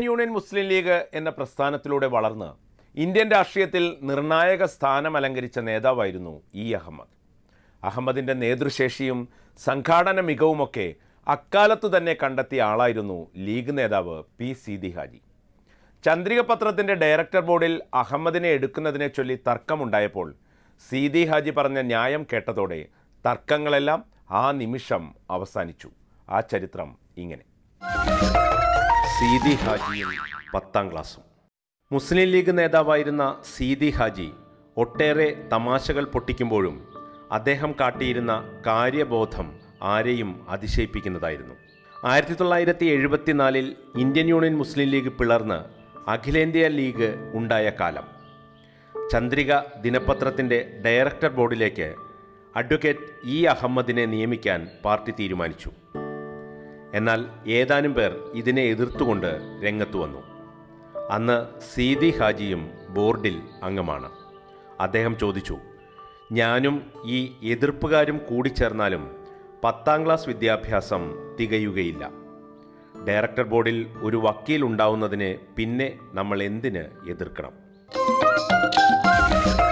union Muslim league എന്ന പ്രസ്ഥാനത്തിലൂടെ വളർന്ന് Indian രാഷ്ട്രീയത്തിൽ നിർണായക സ്ഥാനം അലങ്കരിച്ച നേതാവായിരുന്നു ഇ അഹമ്മദ് അഹമ്മദിൻ്റെ നേതൃശേഷിയും സംഘാടന മികവുമൊക്കെ അക്കാലത്തു തന്നെ കണ്ടെത്തിയ ആളായിരുന്നു ലീഗ് നേതാവ് പി സീതി ഹാജി ചന്ദ്രിക പത്രത്തിൻ്റെ ഡയറക്ടർ ബോർഡിൽ അഹമ്മദിനെ എടുക്കുന്നതിനെ ചൊല്ലി തർക്കമുണ്ടായപ്പോൾ സീതി ഹാജി പറഞ്ഞ ന്യായം കേട്ടതോടെ തർക്കങ്ങളെല്ലാം ആ നിമിഷം അവസാനിച്ചു ആ ചരിത്രം ഇങ്ങനെ സീതി ഹാജിയും പത്താം ക്ലാസ്സും മുസ്ലിം ലീഗ് നേതാവായിരുന്ന സീതി ഹാജി ഒട്ടേറെ തമാശകൾ പൊട്ടിക്കുമ്പോഴും അദ്ദേഹം കാട്ടിയിരുന്ന കാര്യബോധം ആരെയും അതിശയിപ്പിക്കുന്നതായിരുന്നു ആയിരത്തി തൊള്ളായിരത്തി എഴുപത്തിനാലിൽ ഇന്ത്യൻ യൂണിയൻ മുസ്ലിം ലീഗ് പിളർന്ന് അഖിലേന്ത്യാ ലീഗ് ഉണ്ടായ കാലം ചന്ദ്രിക ദിനപത്രത്തിൻ്റെ ഡയറക്ടർ ബോർഡിലേക്ക് അഡ്വക്കേറ്റ് ഇ അഹമ്മദിനെ നിയമിക്കാൻ പാർട്ടി തീരുമാനിച്ചു എന്നാൽ ഏതാനും പേർ ഇതിനെ എതിർത്തുകൊണ്ട് രംഗത്തു വന്നു അന്ന് സീതി ഹാജിയും ബോർഡിൽ അംഗമാണ് അദ്ദേഹം ചോദിച്ചു ഞാനും ഈ എതിർപ്പുകാരും കൂടിച്ചേർന്നാലും പത്താം ക്ലാസ് വിദ്യാഭ്യാസം തികയുകയില്ല ഡയറക്ടർ ബോർഡിൽ ഒരു വക്കീൽ ഉണ്ടാവുന്നതിനെ പിന്നെ നമ്മൾ എന്തിന് എതിർക്കണം